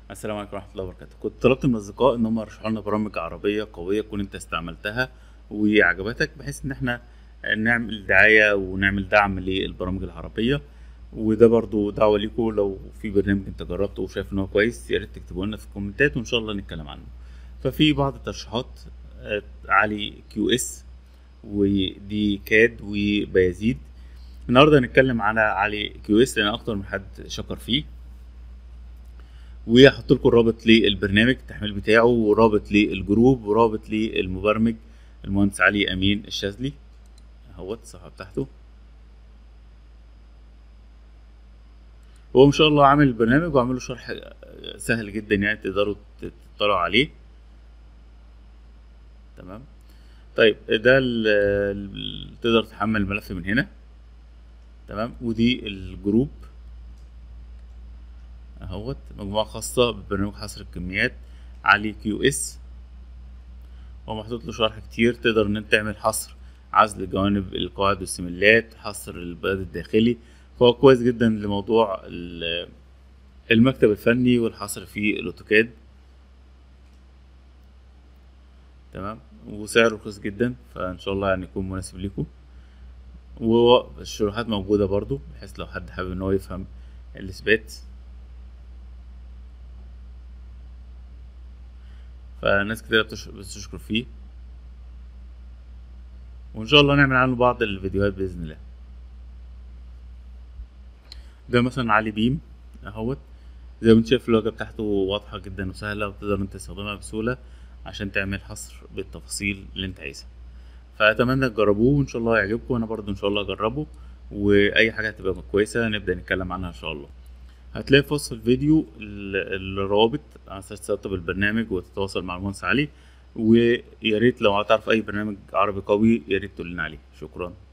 السلام عليكم ورحمة الله وبركاته كنت طلبت من الأصدقاء إن هم يرشحوا لنا برامج عربية قوية تكون أنت استعملتها وعجبتك بحيث إن إحنا نعمل دعاية ونعمل دعم للبرامج العربية وده برضو دعوة ليكم لو في برنامج أنت جربته وشايف إن هو كويس يا ريت تكتبوا لنا في الكومنتات وإن شاء الله نتكلم عنه ففي بعض الترشيحات آه، علي كيو اس ودي كاد وبيازيد النهارده هنتكلم على علي كيو اس لان اكتر من حد شكر فيه وهحط لكم الرابط للبرنامج التحميل بتاعه ورابط للجروب ورابط للمبرمج المهندس علي امين الشاذلي اهوت الصفحه بتاعته هو ان شاء الله عامل البرنامج وعامل له شرح سهل جدا يعني تقدروا تطلعوا عليه تمام طيب ده ال- ال- تقدر تحمل الملف من هنا تمام ودي الجروب اهوت مجموعة خاصة ببرنامج حصر الكميات علي كيو اس هو محطوط له شرح كتير تقدر ان انت تعمل حصر عزل جوانب القواعد والسملات حصر البياض الداخلي فهو كويس جدا لموضوع ال- المكتب الفني والحصر في الاوتوكاد تمام وسعره رخيص جدا فان شاء الله يعني يكون مناسب ليكم والشروحات موجودة برضو بحيث لو حد حابب ان هو يفهم الاثبات فناس كتير بتش- بتشكر فيه وان شاء الله نعمل عنه بعض الفيديوهات باذن الله ده مثلا علي بيم اهوت زي ما انت شايف الواجهه بتاعته واضحه جدا وسهله وتقدر انت تستخدمها بسهوله عشان تعمل حصر بالتفاصيل اللي انت عايزها فاتمنى تجربوه وان شاء الله يعجبكم وانا برضو ان شاء الله اجربه واي حاجه هتبقى كويسه نبدا نتكلم عنها ان شاء الله هتلاقي في وصف الفيديو ال- الروابط على اساس تسطب البرنامج وتتواصل مع المهندس علي ويا ريت لو هتعرف اي برنامج عربي قوي يا ريت تقول لنا عليه شكرا